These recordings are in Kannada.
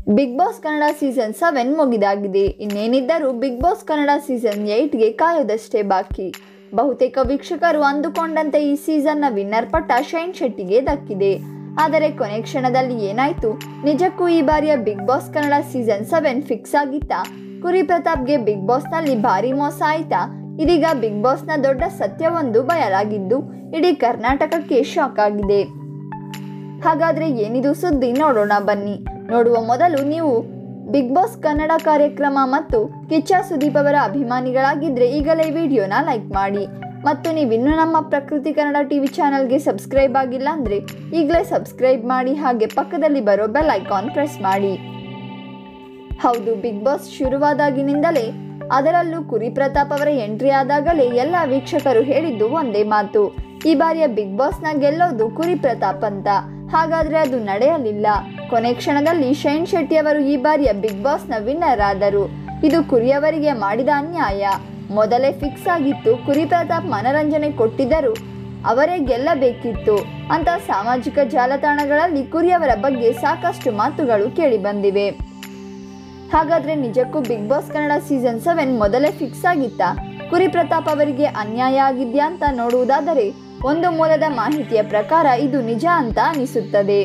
big Boss Kannada season seven ಮುಗಿದಾಗಿದೆ ಇನ್ನೇನಿದ್ದರೂ ಬಿಗ್ ಬಾಸ್ ಕನ್ನಡ ಸೀಸನ್ ಏಯ್ಟ್ಗೆ ಕಾಯೋದಷ್ಟೇ ಬಾಕಿ ಬಹುತೇಕ ವೀಕ್ಷಕರು ಅಂದುಕೊಂಡಂತೆ ಈ ಸೀಸನ್ನ ವಿನ್ನರ್ ಪಟ್ಟ ಶೈನ್ ಶೆಟ್ಟಿಗೆ ದಕ್ಕಿದೆ ಆದರೆ ಕೊನೆ ಕ್ಷಣದಲ್ಲಿ ಏನಾಯ್ತು ನಿಜಕ್ಕೂ ಈ ಬಾರಿಯ Bigg Boss Kannada season seven fix ಆಗಿತ್ತಾ ಕುರಿ ಪ್ರತಾಪ್ಗೆ ಬಿಗ್ ಬಾಸ್ನಲ್ಲಿ ಭಾರಿ ಮೋಸ ಆಯ್ತಾ ಇದೀಗ ಬಿಗ್ ಬಾಸ್ನ ದೊಡ್ಡ ಸತ್ಯವೊಂದು ಬಯಲಾಗಿದ್ದು ಇಡೀ ಕರ್ನಾಟಕಕ್ಕೆ ಶಾಕ್ ಆಗಿದೆ ಹಾಗಾದ್ರೆ ಏನಿದು ಸುದ್ದಿ ನೋಡೋಣ ಬನ್ನಿ ನೋಡುವ ಮೊದಲು ನೀವು ಬಿಗ್ ಬಾಸ್ ಕನ್ನಡ ಕಾರ್ಯಕ್ರಮ ಮತ್ತು ಕಿಚ್ಚ ಸುದೀಪ್ ಅವರ ಅಭಿಮಾನಿಗಳಾಗಿದ್ರೆ ಈಗಲೇ ವಿಡಿಯೋನ ಲೈಕ್ ಮಾಡಿ ಮತ್ತು ನೀವಿನ್ನೂ ನಮ್ಮ ಪ್ರಕೃತಿ ಕನ್ನಡ ಟಿವಿ ಚಾನಲ್ಗೆ ಸಬ್ಸ್ಕ್ರೈಬ್ ಆಗಿಲ್ಲ ಅಂದರೆ ಈಗಲೇ ಸಬ್ಸ್ಕ್ರೈಬ್ ಮಾಡಿ ಹಾಗೆ ಪಕ್ಕದಲ್ಲಿ ಬರೋ ಬೆಲ್ ಐಕಾನ್ ಪ್ರೆಸ್ ಮಾಡಿ ಹೌದು ಬಿಗ್ ಬಾಸ್ ಶುರುವಾದಾಗಿನಿಂದಲೇ ಅದರಲ್ಲೂ ಕುರಿ ಪ್ರತಾಪ್ ಅವರ ಎಂಟ್ರಿ ಆದಾಗಲೇ ಎಲ್ಲ ವೀಕ್ಷಕರು ಹೇಳಿದ್ದು ಒಂದೇ ಮಾತು ಈ ಬಾರಿಯ ಬಿಗ್ ಬಾಸ್ನ ಗೆಲ್ಲೋದು ಕುರಿ ಪ್ರತಾಪ್ ಅಂತ ಹಾಗಾದ್ರೆ ಅದು ನಡೆಯಲಿಲ್ಲ ಕೊನೆ ಕ್ಷಣದಲ್ಲಿ ಶೈನ್ ಶೆಟ್ಟಿ ಅವರು ಈ ಬಾರಿಯ ಬಿಗ್ ಬಾಸ್ನ ವಿನ್ನರ್ ಆದರು ಇದು ಕುರಿಯವರಿಗೆ ಮಾಡಿದ ಅನ್ಯಾಯ ಮೊದಲೇ ಫಿಕ್ಸ್ ಆಗಿತ್ತು ಕುರಿ ಪ್ರತಾಪ್ ಮನರಂಜನೆ ಕೊಟ್ಟಿದ್ದರು ಅವರೇ ಗೆಲ್ಲಬೇಕಿತ್ತು ಅಂತ ಸಾಮಾಜಿಕ ಜಾಲತಾಣಗಳಲ್ಲಿ ಕುರಿಯವರ ಬಗ್ಗೆ ಸಾಕಷ್ಟು ಮಾತುಗಳು ಕೇಳಿಬಂದಿವೆ ಹಾಗಾದ್ರೆ ನಿಜಕ್ಕೂ Bigg Boss Kannada season seven ಮೊದಲೇ ಫಿಕ್ಸ್ ಆಗಿತ್ತಾ ಕುರಿ ಪ್ರತಾಪ್ ಅವರಿಗೆ ಅನ್ಯಾಯ ಆಗಿದ್ಯಾ ಅಂತ ನೋಡುವುದಾದರೆ ಒಂದು ಮೂಲದ ಮಾಹಿತಿಯ ಪ್ರಕಾರ ಇದು ನಿಜ ಅಂತ ಅನಿಸುತ್ತದೆ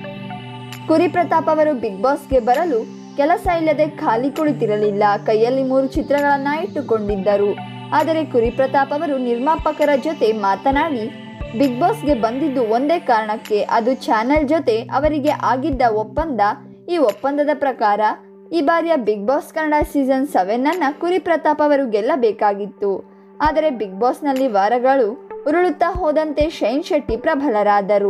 ಕುರಿ ಪ್ರತಾಪ್ ಅವರು ಬಿಗ್ ಬಾಸ್ಗೆ ಬರಲು ಕೆಲಸ ಇಲ್ಲದೆ ಖಾಲಿ ಕುಳಿತಿರಲಿಲ್ಲ ಕೈಯಲ್ಲಿ ಮೂರು ಚಿತ್ರಗಳನ್ನ ಇಟ್ಟುಕೊಂಡಿದ್ದರು ಆದರೆ ಕುರಿ ಪ್ರತಾಪ್ ಅವರು ನಿರ್ಮಾಪಕರ ಜೊತೆ ಮಾತನಾಡಿ ಬಿಗ್ ಬಾಸ್ಗೆ ಬಂದಿದ್ದು ಒಂದೇ ಕಾರಣಕ್ಕೆ ಅದು ಚಾನೆಲ್ ಜೊತೆ ಅವರಿಗೆ ಆಗಿದ್ದ ಒಪ್ಪಂದ ಈ ಒಪ್ಪಂದದ ಪ್ರಕಾರ ಈ ಬಾರಿಯ Bigg Boss Kannada season seven ಅನ್ನ ಕುರಿ ಪ್ರತಾಪ್ ಅವರು ಗೆಲ್ಲಬೇಕಾಗಿತ್ತು ಆದರೆ ಬಿಗ್ ಬಾಸ್ನಲ್ಲಿ ವಾರಗಳು ಉರುಳುತ್ತಾ ಹೋದಂತೆ ಶೈನ್ ಶೆಟ್ಟಿ ಪ್ರಬಲರಾದರು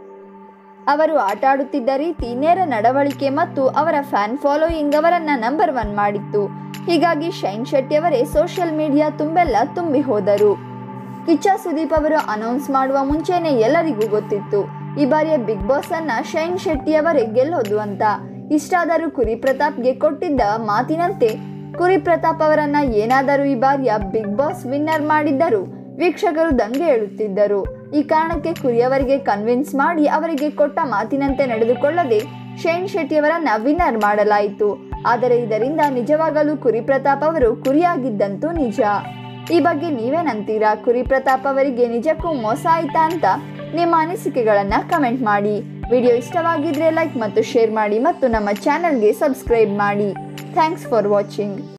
ಅವರು ಆಟ ಆಡುತ್ತಿದ್ದ ರೀತಿ ನೇರ ನಡವಳಿಕೆ ಮತ್ತು ಅವರ ಫ್ಯಾನ್ ಫಾಲೋಯಿಂಗ್ ಅವರನ್ನ ನಂಬರ್ ಒನ್ ಮಾಡಿತ್ತು ಹೀಗಾಗಿ ಶೈನ್ ಶೆಟ್ಟಿ ಅವರೇ ಸೋಷಿಯಲ್ ಮೀಡಿಯಾ ತುಂಬೆಲ್ಲ ತುಂಬಿ ಹೋದರು ಕಿಚ್ಚ ಸುದೀಪ್ ಅವರು ಅನೌನ್ಸ್ ಮಾಡುವ ಮುಂಚೆನೆ ಎಲ್ಲರಿಗೂ ಗೊತ್ತಿತ್ತು ಈ ಬಾರಿಯ ಬಿಗ್ ಬಾಸ್ ಅನ್ನ ಶೈನ್ ಶೆಟ್ಟಿ ಅವರೇ ಗೆಲ್ಲೋದು ಅಂತ ಇಷ್ಟಾದರೂ ಕುರಿ ಪ್ರತಾಪ್ಗೆ ಕೊಟ್ಟಿದ್ದ ಮಾತಿನಂತೆ ಕುರಿ ಪ್ರತಾಪ್ ಅವರನ್ನ ಏನಾದರೂ ಈ ಬಾರಿಯ ಬಿಗ್ ಬಾಸ್ ವಿನ್ನರ್ ಮಾಡಿದ್ದರು ವೀಕ್ಷಕರು ದಂಗೆ ಏಳುತ್ತಿದ್ದರು ಈ ಕಾರಣಕ್ಕೆ ಕುರಿಯವರಿಗೆ ಕನ್ವಿನ್ಸ್ ಮಾಡಿ ಅವರಿಗೆ ಕೊಟ್ಟ ಮಾತಿನಂತೆ ನಡೆದುಕೊಳ್ಳದೆ ಶೈನ್ ಶೆಟ್ಟಿಯವರನ್ನ ವಿನ್ನರ್ ಮಾಡಲಾಯಿತು ಆದರೆ ಇದರಿಂದ ನಿಜವಾಗಲೂ ಕುರಿ ಪ್ರತಾಪ್ ಅವರು ಕುರಿಯಾಗಿದ್ದಂತೂ ನಿಜ ಈ ಬಗ್ಗೆ ನೀವೇನಂತೀರಾ ಕುರಿ ಪ್ರತಾಪ್ ಅವರಿಗೆ ನಿಜಕ್ಕೂ ಮೋಸ ಆಯ್ತಾ ಅಂತ ನಿಮ್ಮ ಅನಿಸಿಕೆಗಳನ್ನ ಕಮೆಂಟ್ ಮಾಡಿ ವಿಡಿಯೋ ಇಷ್ಟವಾಗಿದ್ರೆ ಲೈಕ್ ಮತ್ತು ಶೇರ್ ಮಾಡಿ ಮತ್ತು ನಮ್ಮ ಚಾನಲ್ಗೆ ಸಬ್ಸ್ಕ್ರೈಬ್ ಮಾಡಿ ಥ್ಯಾಂಕ್ಸ್ ಫಾರ್ ವಾಚಿಂಗ್